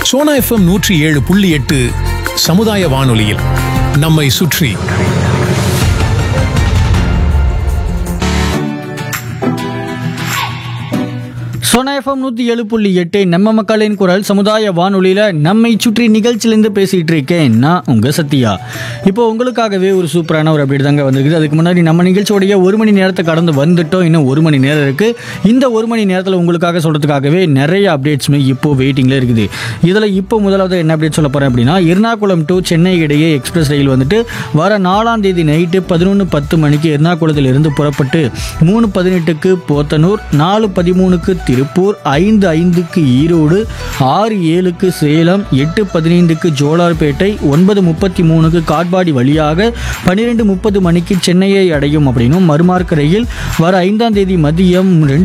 Sona FM நூற்றி ஏழு புள்ளி எட்டு சமுதாய வானொலியில் நம்மை சுற்றி சோனா எஃப்எம் நூற்றி ஏழு புள்ளி எட்டு நம்ம மக்களின் குரல் சமுதாய வானொலியில் நம்மை சுற்றி நிகழ்ச்சியிலேருந்து பேசிகிட்டு இருக்கேன் நான் உங்கள் சத்யா இப்போ உங்களுக்காகவே ஒரு சூப்பரான ஒரு அப்டேட் தாங்க வந்திருக்குது அதுக்கு முன்னாடி நம்ம நிகழ்ச்சியோடைய ஒரு மணி நேரத்தை கடந்து வந்துட்டோம் இன்னும் ஒரு மணி நேரம் இருக்குது இந்த ஒரு மணி நேரத்தில் உங்களுக்காக சொல்கிறதுக்காகவே நிறைய அப்டேட்ஸுமே இப்போ வெயிட்டிங்கில் இருக்குது இதில் இப்போ முதலாவது என்ன அப்டேட் சொல்ல போகிறேன் அப்படின்னா எர்ணாகுளம் டு சென்னை இடையே எக்ஸ்பிரஸ் ரயில் வந்துட்டு வர நாலாம் தேதி நைட்டு பதினொன்று பத்து மணிக்கு எர்ணாகுளத்தில் இருந்து புறப்பட்டு மூணு பதினெட்டுக்கு போத்தனூர் நாலு பதிமூணுக்கு திருப்பூர் ஐந்து ஐந்துக்கு ஈரோடு ஆறு ஏழுக்கு சேலம் எட்டு பதினைந்துக்கு ஜோலார்பேட்டை ஒன்பது முப்பத்தி மூணுக்கு காட்பாடி வழியாக பன்னிரெண்டு முப்பது மணிக்கு சென்னையை அடையும் அப்படின்னும் மறுமார்க்க ரயில் வர ஐந்தாம் தேதி மதியம் ரெண்டு